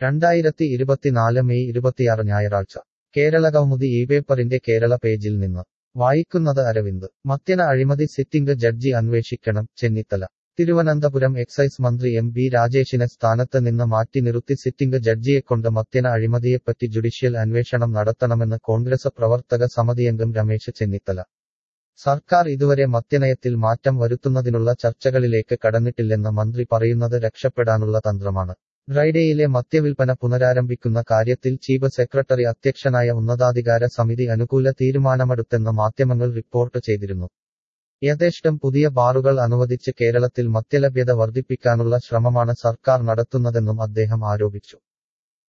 രണ്ടായിരത്തി ഇരുപത്തിനാല് മെയ് ഇരുപത്തിയാറ് ഞായറാഴ്ച കേരള കൗമുദി ഈ പേപ്പറിന്റെ കേരള പേജിൽ നിന്ന് വായിക്കുന്നത് അരവിന്ദ് മദ്യന അഴിമതി സിറ്റിംഗ് ജഡ്ജി അന്വേഷിക്കണം ചെന്നിത്തല തിരുവനന്തപുരം എക്സൈസ് മന്ത്രി എം ബി രാജേഷിനെ സ്ഥാനത്ത് നിന്ന് മാറ്റി നിർത്തി സിറ്റിംഗ് ജഡ്ജിയെക്കൊണ്ട് മദ്യന അഴിമതിയെപ്പറ്റി ജുഡീഷ്യൽ അന്വേഷണം നടത്തണമെന്ന് കോൺഗ്രസ് പ്രവർത്തക സമിതിയംഗം രമേശ് ചെന്നിത്തല സർക്കാർ ഇതുവരെ മദ്യനയത്തിൽ മാറ്റം വരുത്തുന്നതിനുള്ള ചർച്ചകളിലേക്ക് കടന്നിട്ടില്ലെന്ന് മന്ത്രി പറയുന്നത് രക്ഷപ്പെടാനുള്ള തന്ത്രമാണ് ഡ്രൈഡേയിലെ മദ്യവിൽപ്പന പുനരാരംഭിക്കുന്ന കാര്യത്തിൽ ചീഫ് സെക്രട്ടറി അധ്യക്ഷനായ ഉന്നതാധികാര സമിതി അനുകൂല തീരുമാനമെടുത്തെന്ന് മാധ്യമങ്ങൾ റിപ്പോർട്ട് ചെയ്തിരുന്നു യഥേഷ്ടം പുതിയ ബാറുകൾ അനുവദിച്ച് കേരളത്തിൽ മദ്യലഭ്യത വർദ്ധിപ്പിക്കാനുള്ള ശ്രമമാണ് സർക്കാർ നടത്തുന്നതെന്നും അദ്ദേഹം ആരോപിച്ചു